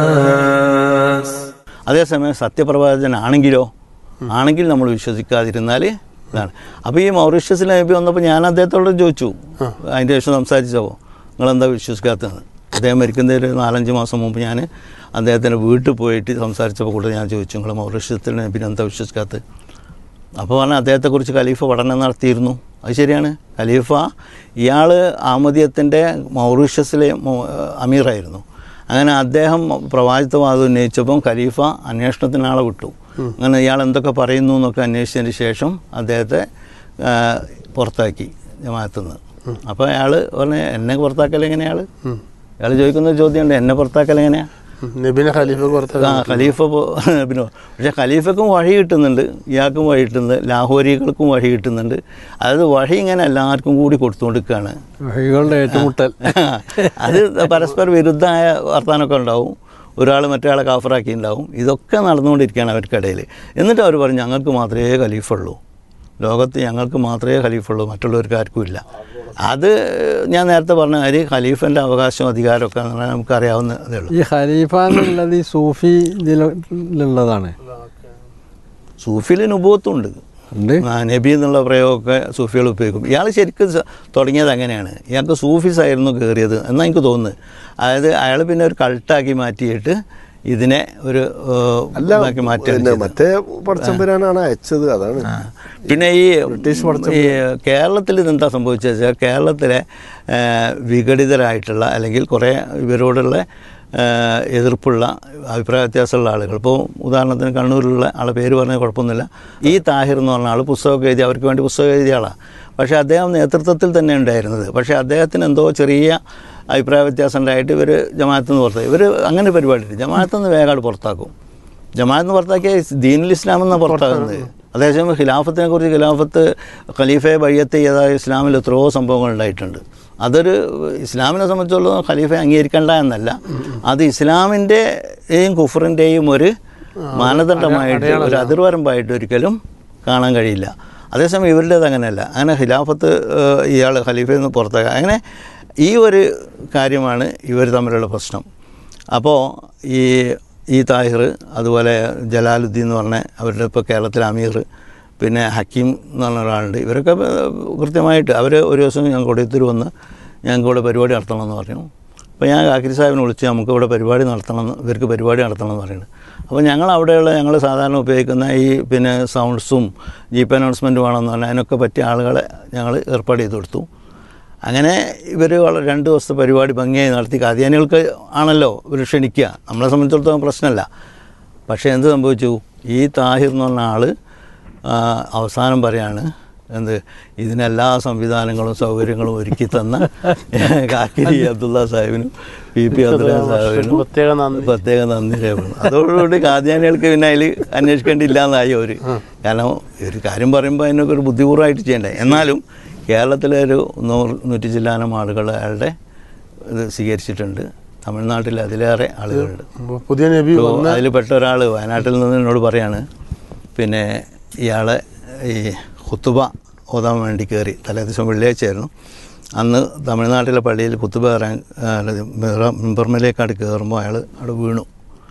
അതേസമയം സത്യപ്രവാചകനാണെങ്കിലോ ആണെങ്കിൽ നമ്മൾ വിശ്വസിക്കാതിരുന്നാൽ ഇതാണ് അപ്പോൾ ഈ മൗറീഷ്യസിലെ നബി വന്നപ്പോൾ ഞാൻ അദ്ദേഹത്തോട് ചോദിച്ചു അതിൻ്റെ ശേഷം സംസാരിച്ചപ്പോൾ നിങ്ങളെന്താ വിശ്വസിക്കാത്തതെന്ന് അദ്ദേഹം മരിക്കുന്നതിന് ഒരു നാലഞ്ച് മാസം മുമ്പ് ഞാൻ അദ്ദേഹത്തിൻ്റെ വീട്ടിൽ പോയിട്ട് സംസാരിച്ചപ്പോൾ കൂടെ ഞാൻ ചോദിച്ചു നിങ്ങൾ മൗറീഷ്യസിലെ നബിനെ എന്താ വിശ്വസിക്കാത്തത് അപ്പോൾ പറഞ്ഞാൽ അദ്ദേഹത്തെക്കുറിച്ച് ഖലീഫ പഠനം നടത്തിയിരുന്നു അത് ശരിയാണ് ഖലീഫ ഇയാൾ ആമദിയത്തിൻ്റെ മൗറീഷ്യസിലെ മൗ- അമീറായിരുന്നു അങ്ങനെ അദ്ദേഹം പ്രവാചിത്വവാദം ഉന്നയിച്ചപ്പം ഖലീഫ അന്വേഷണത്തിന് ആളെ വിട്ടു അങ്ങനെ ഇയാൾ എന്തൊക്കെ പറയുന്നു എന്നൊക്കെ അന്വേഷിച്ചതിന് ശേഷം അദ്ദേഹത്തെ ആ, പുറത്താക്കി ജമാഅത്തുനിന്ന് അപ്പോൾ അയാൾ പറഞ്ഞ എന്നെ പുറത്താക്കൽ എങ്ങനെയാണ് അയാൾ ചോദിക്കുന്ന ചോദ്യമുണ്ട് എന്നെ പുറത്താക്കൽ എങ്ങനെയാണ് നബിനെ ഖലീഫ പുറത്ത് ആ ഖലീഫ പോ- പിന്നെ പക്ഷേ ഖലീഫക്കും വഴി കിട്ടുന്നുണ്ട് ഇയാൾക്കും വഴി കിട്ടുന്നുണ്ട് ലാഹോരികൾക്കും വഴി കിട്ടുന്നുണ്ട് അതായത് വഴി ഇങ്ങനെ എല്ലാവർക്കും കൂടി കൊടുത്തുകൊണ്ടിരിക്കുകയാണ് വഴികളുടെ ഏറ്റുമുട്ടൽ അത് പരസ്പര വിരുദ്ധമായ വർത്തമാനമൊക്കെ ഉണ്ടാവും ഒരാൾ മറ്റൊരാളെ കാഫറാക്കി ഉണ്ടാവും ഇതൊക്കെ നടന്നുകൊണ്ടിരിക്കുകയാണ് അവർക്കിടയിൽ എന്നിട്ട് അവർ പറഞ്ഞു ഞങ്ങൾക്ക് മാത്രമേ ഖലീഫുള്ളൂ ലോകത്ത് ഞങ്ങൾക്ക് മാത്രമേ ഖലീഫുള്ളൂ മറ്റുള്ളവർക്ക് ആർക്കും ഇല്ല അത് ഞാൻ നേരത്തെ പറഞ്ഞ കാര്യം ഖലീഫൻ്റെ അവകാശവും അധികാരമൊക്കെ എന്ന് പറഞ്ഞാൽ നമുക്കറിയാവുന്നതേ ഉള്ളൂ ഈ ഖലീഫ എന്നുള്ളത് ഈ സൂഫി ഇതിലുള്ളതാണ് സൂഫിൽ നുബൂത്തുണ്ട് ഉണ്ട് ആ, നബി എന്നുള്ള പ്രയോഗമൊക്കെ സൂഫികൾ ഉപയോഗിക്കും ഇയാൾ ശരിക്കും സ- തുടങ്ങിയത് അങ്ങനെയാണ് ഇയാൾക്ക് സൂഫീസ് ആയിരുന്നു കയറിയത് എന്നാണ് എനിക്ക് തോന്നുന്നത് അതായത് അയാൾ പിന്നെ ഒരു കൾട്ടാക്കി മാറ്റിയിട്ട് ഇതിനെ ഒരു ഏഹ്, അല്ല ഇതാക്കി മാറ്റുകയാണ് പിന്നെ ചെയ്തത്. മറ്റേ പടച്ചമ്പരാനാണ് അയച്ചത് അതാണ് ആ. പിന്നെ ഈ ഈ കേരളത്തിൽ ഇതെന്താ സംഭവിച്ചത് വെച്ചാൽ കേരളത്തിലെ ആ, വിഘടിതരായിട്ടുള്ള അല്ലെങ്കിൽ കുറേ ഇവരോടുള്ള ആ, എതിർപ്പുള്ള അഭിപ്രായ വ്യത്യാസമുള്ള ആളുകൾ ഇപ്പോൾ ഉദാഹരണത്തിന് കണ്ണൂരിലുള്ള ആളെ പേര് പറഞ്ഞാൽ കുഴപ്പമൊന്നുമില്ല ഈ താഹിർ എന്ന് പറഞ്ഞ ആൾ പുസ്തകമൊക്കെ എഴുതി അവർക്ക് വേണ്ടി പുസ്തകം എഴുതിയ ആളാണ് പക്ഷേ അദ്ദേഹം നേതൃത്വത്തിൽ തന്നെ ഉണ്ടായിരുന്നത് പക്ഷേ അദ്ദേഹത്തിന് എന്തോ ചെറിയ അഭിപ്രായ വ്യത്യാസം ഉണ്ടായിട്ട് ഇവർ ജമാഅത്ത് നിന്ന് പുറത്താക്കി ഇവർ അങ്ങനെ പരിപാടി ജമാഅത്ത് നിന്ന് വേഗം പുറത്താക്കും ജമാഅത്ത് നിന്ന് പുറത്താക്കിയ ദീനുൽ ഇസ്ലാം എന്ന പുറത്താകുന്നത് അതേസമയം ഖിലാഫത്തിനെ കുറിച്ച് ഖിലാഫത്ത് ഖലീഫയെ ബയ്യത്ത് ചെയ്താൽ ഇസ്ലാമിൽ എത്രയോ സംഭവങ്ങൾ ഉണ്ടായിട്ടുണ്ട് അതൊരു ഇസ്ലാമിനെ സംബന്ധിച്ചുള്ളത് ഖലീഫയെ അംഗീകരിക്കേണ്ട എന്നല്ല അത് ഇസ്ലാമിൻ്റെയും കുഫറിൻ്റെയും ഒരു മാനദണ്ഡമായിട്ട് ഒരു അതിർവരമ്പായിട്ട് ഒരിക്കലും കാണാൻ കഴിയില്ല അതേസമയം ഇവരുടേത് അങ്ങനെയല്ല അങ്ങനെ ഖിലാഫത്ത് ഏഹ്, ഇയാൾ ഖലീഫയിൽ നിന്ന് പുറത്താക്കുക അങ്ങനെ ഈ ഒരു കാര്യമാണ് ഇവർ തമ്മിലുള്ള പ്രശ്നം അപ്പോൾ ഈ ഈ താഹിർ അതുപോലെ ജലാലുദ്ദീൻ എന്ന് പറഞ്ഞ അവരുടെ ഇപ്പോൾ കേരളത്തിലെ അമീർ പിന്നെ ഹക്കീം എന്ന് പറഞ്ഞ ഒരാളുണ്ട് ഇവരൊക്കെ ഏഹ്, കൃത്യമായിട്ട് അവർ ഒരു ദിവസം ഞാൻ കൊടിയത്തൂർ വന്ന് ഞങ്ങൾക്ക് ഇവിടെ പരിപാടി നടത്തണമെന്ന് പറഞ്ഞു അപ്പോൾ ഞാൻ കാക്കിരി സാഹിബിനെ വിളിച്ച് നമുക്ക് ഇവിടെ പരിപാടി നടത്തണമെന്ന് ഇവർക്ക് പരിപാടി നടത്തണമെന്ന് പറയുന്നത് അപ്പോൾ ഞങ്ങൾ അവിടെയുള്ള ഞങ്ങൾ സാധാരണ ഉപയോഗിക്കുന്ന ഈ പിന്നെ സൗണ്ട്സും ജീപ്പ് അനൗൺസ്മെൻറ്റ് വേണമെന്ന് പറഞ്ഞാൽ അതിനൊക്കെ പറ്റിയ ആളുകളെ ഞങ്ങൾ ഏർപ്പാട് ചെയ്ത് കൊടുത്തു അങ്ങനെ ഇവർ വളരെ രണ്ട് ദിവസത്തെ പരിപാടി ഭംഗിയായി നടത്തി കാദ്യാനികൾക്ക് ആണല്ലോ ഇവർ ക്ഷണിക്കുക നമ്മളെ സംബന്ധിച്ചിടത്തോളം പ്രശ്നമല്ല പക്ഷേ എന്ത് സംഭവിച്ചു ഈ താഹിർ എന്ന് പറഞ്ഞ ആൾ അവസാനം പറയാണ് എന്ത് ഇതിനെല്ലാ സംവിധാനങ്ങളും സൗകര്യങ്ങളും ഒരുക്കി തന്ന കാക്കിരി അബ്ദുള്ള സാഹിബിനും പി പി അബ്ദുള്ള സാഹിബിനും പ്രത്യേക നന്ദി പ്രത്യേക നന്ദി രേഖപ്പെടുന്നു അതോടുകൂടി കാദ്യാനികൾക്ക് പിന്നെ അതിൽ അന്വേഷിക്കേണ്ടില്ല എന്നായി അവർ കാരണം ഒരു കാര്യം പറയുമ്പോൾ അതിനൊക്കെ ഒരു ബുദ്ധിപൂർവ്വമായിട്ട് ചെയ്യണ്ടേ എന്നാലും കേരളത്തിലെ ഒരു നൂറ് നൂറ്റി ചില്ലാനം ആളുകൾ അയാളുടെ ഇത് സ്വീകരിച്ചിട്ടുണ്ട് തമിഴ്നാട്ടിൽ അതിലേറെ ആളുകളുണ്ട് പുതിയ നബി വന്ന അതിൽ പെട്ട ഒരാൾ വയനാട്ടിൽ നിന്ന് എന്നോട് പറയാണ് പിന്നെ ഇയാളെ ഈ കുത്തുബ ഓതാൻ വേണ്ടി കയറി തലേ ദിവസം വെള്ളിയാഴ്ചയായിരുന്നു അന്ന് തമിഴ്നാട്ടിലെ പള്ളിയിൽ കുത്തുബ കയറാൻ മെമ്പർമലേക്കാട് കയറുമ്പോൾ അയാൾ അവിടെ വീണു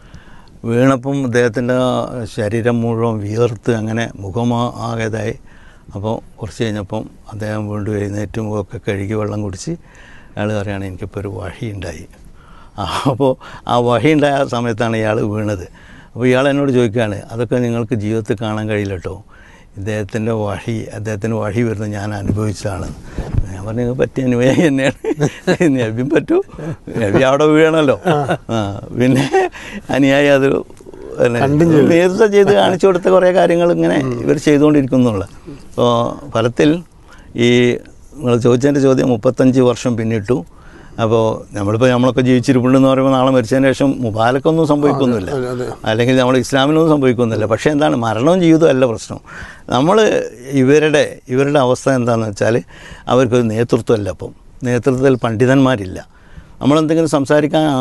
വീണപ്പം അദ്ദേഹത്തിൻ്റെ ശരീരം മുഴുവൻ വിയർത്ത് അങ്ങനെ മുഖം ആകേതായി അപ്പോൾ കുറച്ച് കഴിഞ്ഞപ്പം അദ്ദേഹം വീണ്ടും എഴുന്നേറ്റ് മുഖമൊക്കെ കഴുകി വെള്ളം കുടിച്ച് അയാൾ പറയുകയാണ് എനിക്കിപ്പോൾ ഒരു വഴിയുണ്ടായി അപ്പോൾ ആ വഴിയുണ്ടായ സമയത്താണ് ഇയാൾ വീണത് അപ്പോൾ ഇയാൾ എന്നോട് ചോദിക്കുകയാണ് അതൊക്കെ നിങ്ങൾക്ക് ജീവിതത്തിൽ കാണാൻ കഴിയില്ല കേട്ടോ ഇദ്ദേഹത്തിൻ്റെ വഴി അദ്ദേഹത്തിന് വഴി വരുന്നത് ഞാൻ അനുഭവിച്ചതാണ് ഞാൻ പറഞ്ഞു "നിങ്ങൾക്ക് പറ്റിയ അനുഭവം തന്നെയാണ് നബിയും പറ്റൂ നബി അവിടെ വീഴണമല്ലോ ആ പിന്നെ അനുയായി അത് പിന്നെ നേതൃത്വം ചെയ്ത് കാണിച്ചു കൊടുത്ത കുറേ കാര്യങ്ങൾ ഇങ്ങനെ ഇവർ ചെയ്തുകൊണ്ടിരിക്കുന്നുള്ള അപ്പോൾ ഫലത്തിൽ ഈ നിങ്ങൾ ചോദിച്ചതിൻ്റെ ചോദ്യം മുപ്പത്തഞ്ച് വർഷം പിന്നിട്ടു അപ്പോൾ നമ്മളിപ്പോൾ നമ്മളൊക്കെ ജീവിച്ചിരിപ്പുണ്ടെന്ന് പറയുമ്പോൾ നാളെ മരിച്ചതിന് ശേഷം മുബാലക്കൊന്നും സംഭവിക്കുന്നില്ല അല്ലെങ്കിൽ നമ്മൾ ഇസ്ലാമിനൊന്നും സംഭവിക്കുന്നില്ല പക്ഷേ എന്താണ് മരണവും ജീവിതവും അല്ല പ്രശ്നം നമ്മൾ ഇവരുടെ ഇവരുടെ അവസ്ഥ എന്താണെന്ന് വെച്ചാൽ അവർക്കൊരു നേതൃത്വമല്ല അപ്പം നേതൃത്വത്തിൽ പണ്ഡിതന്മാരില്ല നമ്മളെന്തെങ്കിലും സംസാരിക്കാൻ